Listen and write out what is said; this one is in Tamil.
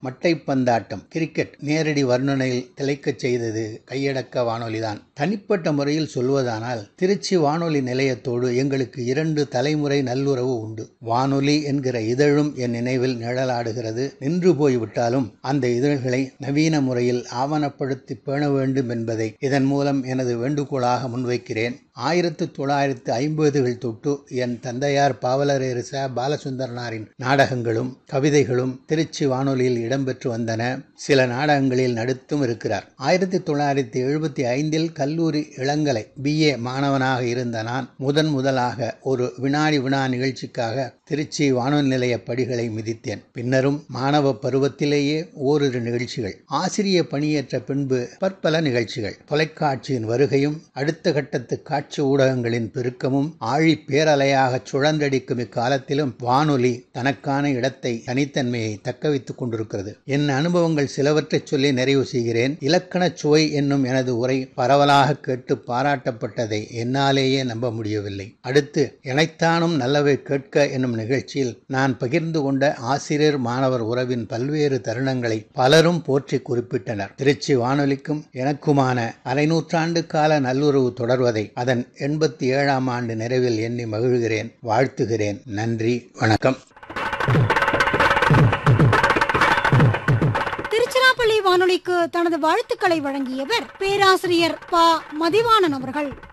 மட்டைப்பந்தாட்டம் கிரிக்கெட் நேரடி வர்ணனையில் திளைக்கச் செய்தது கையடக்க வானொலிதான் தனிப்பட்ட முறையில் சொல்வதானால் திருச்சி வானொலி நிலையத்தோடு எங்களுக்கு இரண்டு தலைமுறை நல்லுறவு உண்டு வானொலி என்கிற இதழும் என் நினைவில் நிழலாடுகிறது நின்று போய்விட்டாலும் அந்த இதழ்களை நவீன முறையில் ஆவணப்படுத்தி பேண வேண்டும் என்பதை இதன் மூலம் எனது வேண்டுகோளாக முன்வைக்கிறேன் ஆயிரத்து தொள்ளாயிரத்து ஐம்பதுகள் தொட்டு என் தந்தையார் பாவலரேறு ச பாலசுந்தரனாரின் நாடகங்களும் கவிதைகளும் திருச்சி வானொலியில் இடம்பெற்று வந்தன சில நாடகங்களில் நடித்தும் இருக்கிறார் ஆயிரத்தி தொள்ளாயிரத்தி எழுபத்தி ஐந்தில் கல்லூரி இளங்கலை பிஏ மாணவனாக இருந்த நான் முதன் முதலாக ஒரு வினாடி வினா நிகழ்ச்சிக்காக திருச்சி வானொலி நிலைய படிகளை மிதித்தேன் பின்னரும் மாணவ பருவத்திலேயே ஓரிரு நிகழ்ச்சிகள் ஆசிரிய பணியேற்ற பின்பு பற்பல நிகழ்ச்சிகள் தொலைக்காட்சியின் வருகையும் அடுத்த கட்டத்து காட்சி ஊடகங்களின் பெருக்கமும் ஆழி பேரலையாக சுழன்றடிக்கும் இக்காலத்திலும் வானொலி தனக்கான இடத்தை தனித்தன்மையை தக்க வைத்துக் கொண்டிருக்கிறது என் அனுபவங்கள் சிலவற்றை சொல்லி நிறைவு செய்கிறேன் இலக்கண சுவை என்னும் எனது உரை பரவலாக கேட்டு பாராட்டப்பட்டதை என்னாலேயே நம்ப முடியவில்லை அடுத்து இணைத்தானும் நல்லவை கேட்க என்னும் நிகழ்ச்சியில் நான் பகிர்ந்து கொண்ட ஆசிரியர் மாணவர் உறவின் பல்வேறு தருணங்களை பலரும் போற்றி குறிப்பிட்டனர் திருச்சி வானொலிக்கும் எனக்குமான அரை நூற்றாண்டு கால நல்லுறவு தொடர்வதை அதன் எண்பத்தி ஏழாம் ஆண்டு நிறைவில் எண்ணி மகிழ்கிறேன் வாழ்த்துகிறேன் நன்றி வணக்கம் திருச்சிராப்பள்ளி வானொலிக்கு தனது வாழ்த்துக்களை வழங்கியவர் பேராசிரியர் ப மதிவாணன் அவர்கள்